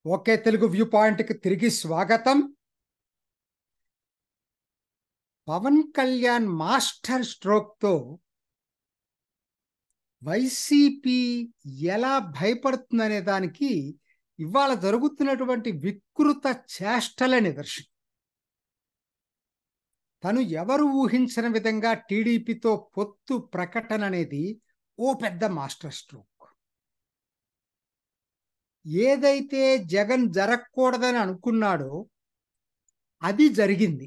okay Telugu view పాయింట్కి తిరిగి స్వాగతం పవన్ కళ్యాణ్ మాస్టర్ స్ట్రోక్తో వైసీపీ ఎలా భయపడుతుందనే దానికి ఇవాళ జరుగుతున్నటువంటి వికృత చేష్టల నిదర్శనం తను ఎవరు ఊహించిన విధంగా టీడీపీతో పొత్తు ప్రకటన అనేది ఓ పెద్ద మాస్టర్ స్ట్రోక్ ఏదైతే జగన్ జరగకూడదని అనుకున్నాడో అది జరిగింది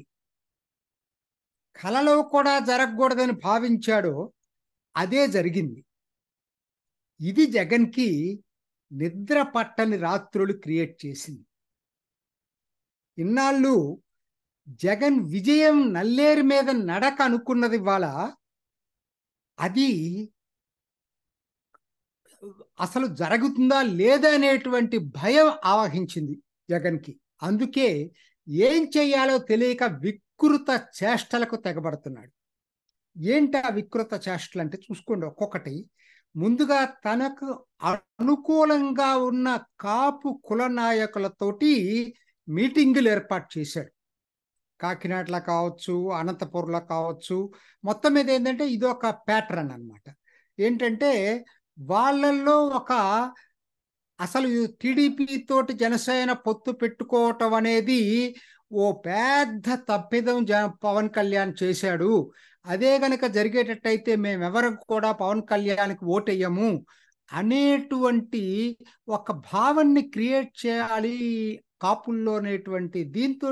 కలలో కూడా జరగకూడదని భావించాడో అదే జరిగింది ఇది జగన్కి నిద్ర పట్టని రాత్రులు క్రియేట్ చేసింది ఇన్నాళ్ళు జగన్ విజయం నల్లేరు మీద నడక అనుకున్నది ఇవాళ అది అసలు జరుగుతుందా లేదా అనేటువంటి భయం ఆవహించింది జగన్కి అందుకే ఏం చెయ్యాలో తెలియక వికృత చేష్టలకు తెగబడుతున్నాడు ఏంటి ఆ వికృత చేష్టలు అంటే చూసుకోండి ఒక్కొక్కటి ముందుగా తనకు అనుకూలంగా ఉన్న కాపు కుల నాయకులతోటి మీటింగులు ఏర్పాటు చేశాడు కాకినాడలో కావచ్చు అనంతపురంలో కావచ్చు మొత్తం మీద ఏంటంటే ఇది ఒక ప్యాటర్న్ అనమాట ఏంటంటే వాళ్ళల్లో ఒక అసలు టీడీపీ తోటి జనసేన పొత్తు పెట్టుకోవటం అనేది ఓ పెద్ద తప్పిదం జ పవన్ కళ్యాణ్ చేశాడు అదే గనక జరిగేటట్టయితే మేమెవరం కూడా పవన్ కళ్యాణ్కి ఓటేయము అనేటువంటి ఒక భావాన్ని క్రియేట్ చేయాలి కాపుల్లో అనేటువంటి దీంతో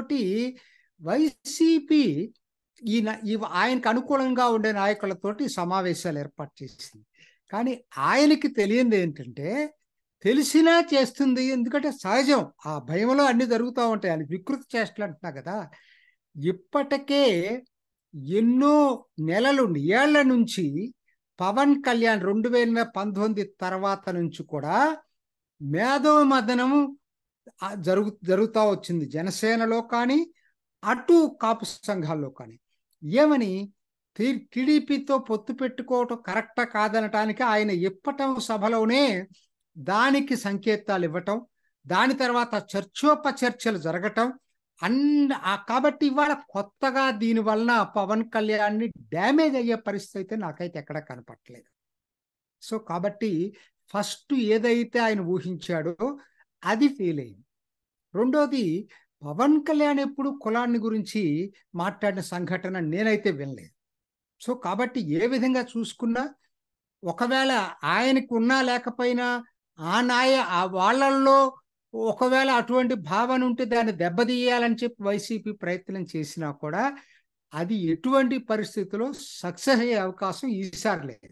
వైసీపీ ఈయన ఈ ఆయనకు అనుకూలంగా ఉండే నాయకులతోటి సమావేశాలు ఏర్పాటు చేసింది కానీ ఆయనకి తెలియంది ఏంటంటే తెలిసినా చేస్తుంది ఎందుకంటే సహజం ఆ భయంలో అన్ని జరుగుతూ ఉంటాయి అని వికృతి చేష్టలు అంటున్నా కదా ఇప్పటికే ఎన్నో నెలలు ఏళ్ల నుంచి పవన్ కళ్యాణ్ రెండు వేల పంతొమ్మిది తర్వాత నుంచి కూడా మేధో మదనము జరుగు జరుగుతూ వచ్చింది జనసేనలో కానీ అటు కాపు సంఘాల్లో కానీ ఏమని టీడీపీతో పొత్తు పెట్టుకోవటం కరెక్టా కాదనటానికి ఆయన ఇప్పటం సభలోనే దానికి సంకేతాలు ఇవ్వటం దాని తర్వాత చర్చోపచర్చలు జరగటం అన్ కాబట్టి ఇవాళ కొత్తగా దీని వలన పవన్ కళ్యాణ్ని డ్యామేజ్ అయ్యే పరిస్థితి అయితే నాకైతే ఎక్కడ కనపట్లేదు సో కాబట్టి ఫస్ట్ ఏదైతే ఆయన ఊహించాడో అది ఫెయిల్ అయింది రెండోది పవన్ కళ్యాణ్ ఎప్పుడు కులాన్ని గురించి మాట్లాడిన సంఘటన నేనైతే వినలేదు సో కాబట్టి ఏ విధంగా చూసుకున్నా ఒకవేళ ఆయనకు ఉన్నా లేకపోయినా ఆ నాయ ఆ వాళ్ళల్లో ఒకవేళ అటువంటి భావన ఉంటే దాన్ని దెబ్బతీయాలని చెప్పి వైసీపీ ప్రయత్నం చేసినా కూడా అది ఎటువంటి పరిస్థితిలో సక్సెస్ అయ్యే అవకాశం ఈసారి లేదు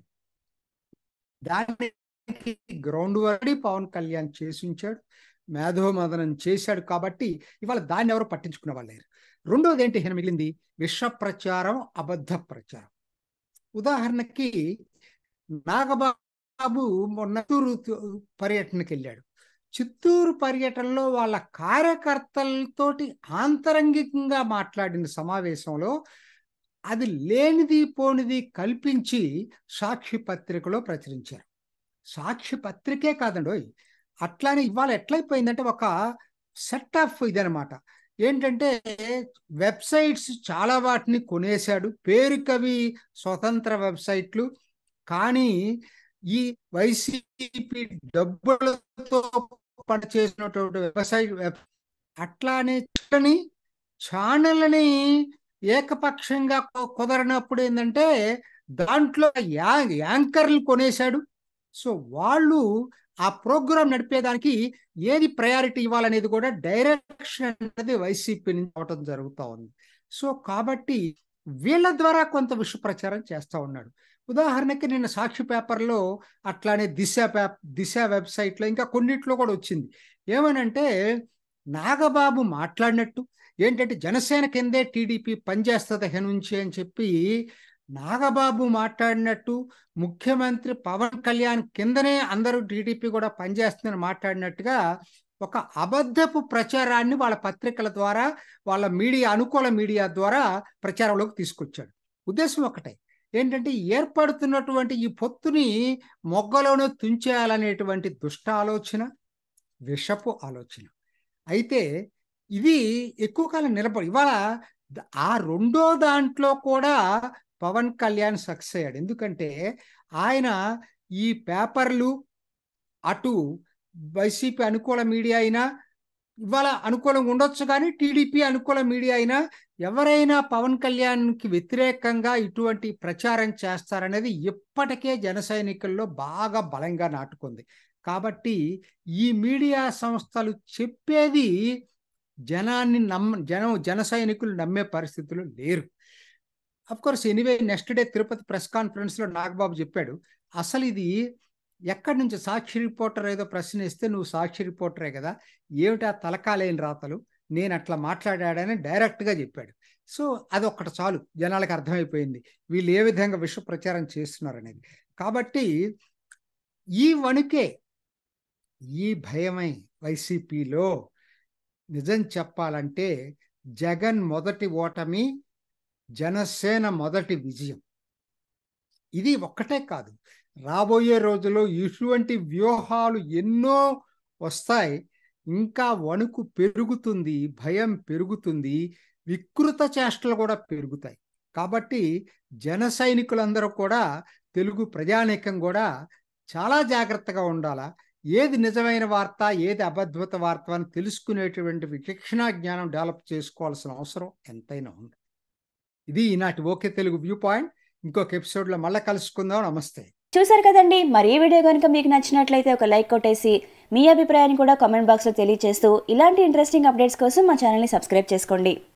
దానికి గ్రౌండ్ వర్క్ పవన్ కళ్యాణ్ చేసి ఉంచాడు మేధోమదనం చేశాడు కాబట్టి ఇవాళ దాన్ని ఎవరు పట్టించుకునే వాళ్ళు లేరు రెండోది ఏంటి ఈయన మిగిలింది విష ప్రచారం అబద్ధ ప్రచారం ఉదాహరణకి నాగబాబు మొన్న చిత్తూరు పర్యటనకి వెళ్ళాడు చిత్తూరు పర్యటనలో వాళ్ళ కార్యకర్తలతోటి ఆంతరంగికంగా మాట్లాడిన సమావేశంలో అది లేనిది పోనిది కల్పించి సాక్షి పత్రికలో ప్రచురించారు సాక్షి పత్రికే కాదండి అట్లానే ఇవాళ ఎట్లయిపోయిందంటే ఒక సెట్ ఆఫ్ ఇదనమాట ఏంటంటే వెబ్సైట్స్ చాలా వాటిని కొనేశాడు పేరుకవి స్వతంత్ర వెబ్సైట్లు కానీ ఈ వైసీపీ డబ్బులతో పనిచేసినటువంటి వెబ్సైట్ అట్లానే ఛానల్ని ఏకపక్షంగా కుదరనప్పుడు ఏంటంటే దాంట్లో యా యాంకర్లు కొనేశాడు సో వాళ్ళు ఆ ప్రోగ్రాం నడిపేదానికి ఏది ప్రయారిటీ ఇవ్వాలనేది కూడా డైరెక్షన్ అనేది వైసీపీ నుంచి అవటం జరుగుతూ ఉంది సో కాబట్టి వీళ్ళ ద్వారా కొంత విష ప్రచారం చేస్తూ ఉన్నాడు ఉదాహరణకి నిన్న సాక్షి పేపర్లో అట్లానే దిశ పేపర్ దిశ వెబ్సైట్లో ఇంకా కొన్నిట్లో కూడా వచ్చింది ఏమనంటే నాగబాబు మాట్లాడినట్టు ఏంటంటే జనసేన కిందే టీడీపీ పనిచేస్తుంది నుంచి అని చెప్పి నాగబాబు మాట్లాడినట్టు ముఖ్యమంత్రి పవన్ కళ్యాణ్ కిందనే అందరూ టీడీపీ కూడా పనిచేస్తుందని మాట్లాడినట్టుగా ఒక అబద్ధపు ప్రచారాన్ని వాళ్ళ పత్రికల ద్వారా వాళ్ళ మీడియా అనుకూల మీడియా ద్వారా ప్రచారంలోకి తీసుకొచ్చాడు ఉద్దేశం ఒకటే ఏంటంటే ఏర్పడుతున్నటువంటి ఈ పొత్తుని మొగ్గలోనే తుంచేయాలనేటువంటి దుష్ట ఆలోచన విషపు ఆలోచన అయితే ఇది ఎక్కువ కాలం నిలబడి ఇవాళ ద- ఆ రెండో దాంట్లో కూడా పవన్ కళ్యాణ్ సక్సెస్ అయ్యాడు ఎందుకంటే ఆయన ఈ పేపర్లు అటు వైసీపీ అనుకూల మీడియా అయినా ఇవాళ అనుకూలంగా ఉండొచ్చు కానీ టీడీపీ అనుకూల మీడియా అయినా ఎవరైనా పవన్ కళ్యాణ్కి వ్యతిరేకంగా ఇటువంటి ప్రచారం చేస్తారనేది ఇప్పటికే జన సైనికుల్లో బాగా బలంగా నాటుకుంది కాబట్టి ఈ మీడియా సంస్థలు చెప్పేది జనాన్ని నమ్మ జనం జన సైనికులు నమ్మే పరిస్థితులు లేరు course anyway next day Tirupati press కాన్ఫరెన్స్లో నాగబాబు చెప్పాడు అసలు ఇది ఎక్కడి నుంచి సాక్షి రిపోర్టర్ ఏదో ప్రశ్న ఇస్తే నువ్వు సాక్షి రిపోర్టరే కదా ఏమిటా తలకాలేని రాతలు నేను అట్లా మాట్లాడాడని డైరెక్ట్గా చెప్పాడు సో అది ఒక్కటి చాలు జనాలకు అర్థమైపోయింది వీళ్ళు ఏ విధంగా విష ప్రచారం చేస్తున్నారు అనేది కాబట్టి ఈ వణుకే ఈ భయమై వైసీపీలో నిజం చెప్పాలంటే జగన్ మొదటి ఓటమి జనసేన మొదటి విజయం ఇది ఒక్కటే కాదు రాబోయే రోజుల్లో ఇటువంటి వ్యూహాలు ఎన్నో వస్తాయి ఇంకా వణుకు పెరుగుతుంది భయం పెరుగుతుంది వికృత చేష్టలు కూడా పెరుగుతాయి కాబట్టి జన సైనికులందరూ కూడా తెలుగు ప్రజానీకం కూడా చాలా జాగ్రత్తగా ఉండాలా ఏది నిజమైన వార్త ఏది అబద్ధత వార్త అని తెలుసుకునేటువంటి విచక్షణా జ్ఞానం డెవలప్ చేసుకోవాల్సిన అవసరం ఎంతైనా ఉంది ఇది ఈనాటి ఓకే తెలుగు వ్యూ పాయింట్ ఇంకొక ఎపిసోడ్లో మళ్ళీ కలుసుకుందాం నమస్తే చూసారు కదండి మరి ఈ వీడియో కనుక మీకు నచ్చినట్లయితే ఒక లైక్ కొట్టేసి మీ అభిప్రాయాన్ని కూడా కామెంట్ బాక్స్లో తెలియజేస్తూ ఇలాంటి ఇంట్రెస్టింగ్ అప్డేట్స్ కోసం మా ఛానల్ని సబ్స్క్రైబ్ చేసుకోండి